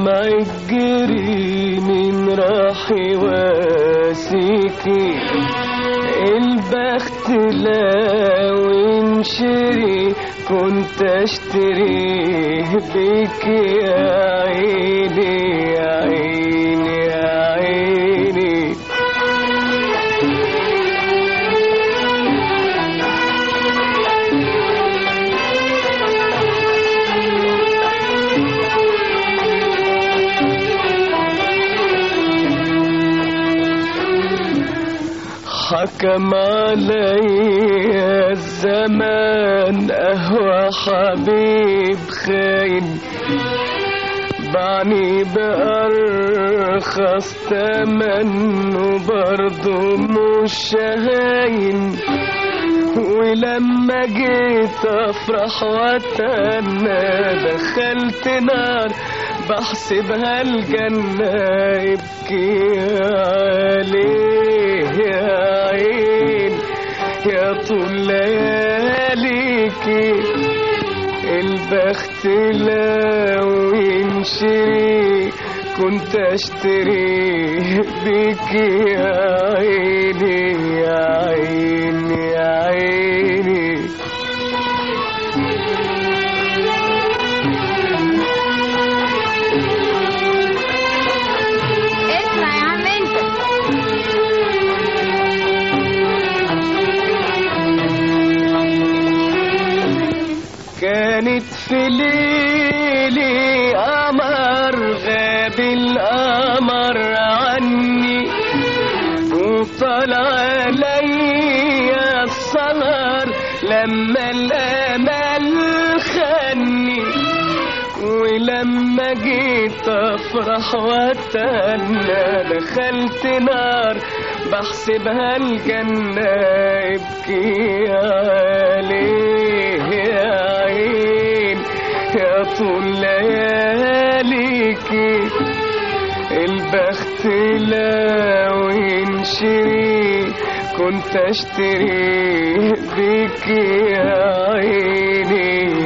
دمع الجري من راح واسيكي البخت لو انشري كنت اشتريه بك يا عيني يا عيني يا عيني حكم علي الزمان أهوى حبيب خاين بعني بأرخص تمن وبرضه مش شهاين ولما جيت افرح واتمنى دخلت نار بحسبها الجنة ابكي عليه يا عين يا طول لياليكي البخت لو ينشري كنت اشتريه بك يا عيني يا عيني يا عيني اسمع يا عم انت كانت في ليلي قمر غاب القمر عني وطلع عليا السهر لما الامل خاني ولما جيت افرح واتهنى دخلت نار بحسبها الجنة ابكي عليه يا عين يا طول لياليكي البخت لو ينشري كنت اشتريه بك يا عيني